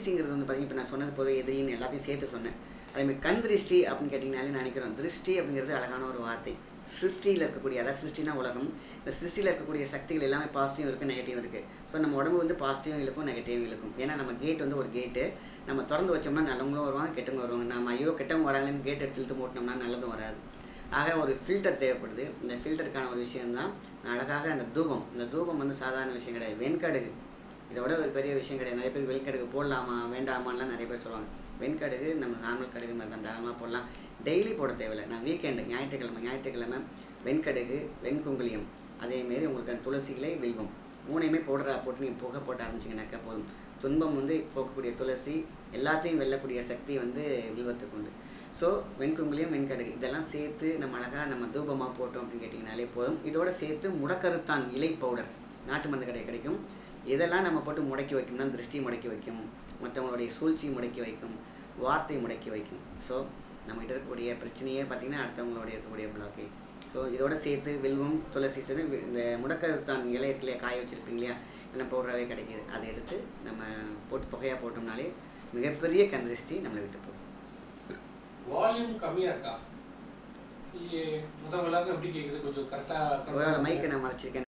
திருஷ்டிங்கிறது வந்து பார்த்தீங்கன்னா இப்போ நான் சொன்னது போது எதிரின்னு எல்லாத்தையும் சேர்த்து சொன்னேன் அதேமாதிரி கண் திருஷ்டி அப்படின்னு கேட்டிங்கனாலே நினைக்கிறோம் திருஷ்டி அப்படிங்கிறது அழகான ஒரு வார்த்தை சிருஷ்டியில் இருக்கக்கூடிய அதாவது சிருஷ்டினா உலகம் இந்த சிருஷ்டியில் இருக்கக்கூடிய சக்திகள் எல்லாமே பாசிட்டிவ் இருக்குது நெகட்டிவ் இருக்குது ஸோ நம்ம உடம்பு வந்து பாசிட்டிவும் இழுக்கும் நெகட்டிவும் இழுக்கும் ஏன்னா நம்ம கேட் வந்து ஒரு கேட்டு நம்ம திறந்து வச்சோம்னா நல்லவங்களும் வருவாங்க கெட்டவங்க வருவாங்க நம்ம ஐயோ கெட்டவங்க வராங்கன்னு கேட் எடுத்து இழுத்து மூட்டினோம்னா நல்லதும் வராது ஆக ஒரு ஃபில்டர் தேவைப்படுது இந்த ஃபில்டருக்கான ஒரு விஷயம்தான் அழகாக அந்த தூபம் இந்த தூபம் வந்து சாதாரண விஷயம் கிடையாது வெண்கடுகு இதோட ஒரு பெரிய விஷயம் கிடையாது நிறைய பேர் வெண்கடுகு போடலாமா வேண்டாமான்லாம் நிறைய பேர் சொல்லுவாங்க வெண்கடுகு நம்ம நார்மல் கடுகு மாதிரி தான் தாராளமாக போடலாம் டெய்லி போட தேவையில்லை நான் வீக்கெண்டு ஞாயிற்றுக்கிழமை ஞாயிற்றுக்கிழமை வெண்கடுகு வெண்குங்குளியம் அதேமாரி உங்களுக்கு அந்த துளசி இலை வில்வம் மூணையுமே போடுற போட்டு நீங்கள் புகை போட்டு ஆரம்பிச்சிங்கனாக்கா போதும் துன்பம் வந்து போக்கக்கூடிய துளசி எல்லாத்தையும் வெல்லக்கூடிய சக்தி வந்து வில்வத்துக்கு உண்டு ஸோ வெண்குங்குளியம் வெண்கடுகு இதெல்லாம் சேர்த்து நம்ம அழகாக நம்ம தூபமாக போட்டோம் அப்படின்னு கேட்டிங்கனாலே போதும் இதோட சேர்த்து முடக்கருத்தான் இலை பவுடர் நாட்டு மருந்து கடை கிடைக்கும் இதெல்லாம் நம்ம போட்டு முடக்கி வைக்கணும்னா திருஷ்டி முடக்கி வைக்கும் மற்றவங்களுடைய சூழ்ச்சி முடக்கி வைக்கும் வார்த்தை முடக்கி வைக்கும் ஸோ நம்மகிட்ட இருக்கக்கூடிய பிரச்சனையே பார்த்திங்கன்னா அடுத்தவங்களுடைய இருக்கக்கூடிய பிளாக்கேஜ் ஸோ இதோட சேர்த்து வில்வம் துளசி சேர்த்து இந்த முடக்கருத்தான் இலை இருக்கு இல்லையா காய வச்சுருப்பீங்க இல்லையா எல்லாம் பவுடராகவே கிடைக்கிது அதை எடுத்து நம்ம போட்டு புகையாக போட்டோம்னாலே மிகப்பெரிய கந்திருஷ்டி நம்மளை விட்டு போகும் வால்யூம் கம்மியா இருக்கா இல்லையே முதல் எல்லாருக்கும் எப்படி கேக்குது கொஞ்சம் கரெக்டா ஒருவேளை மைக்கை நான் மறைச்சிருக்கேன்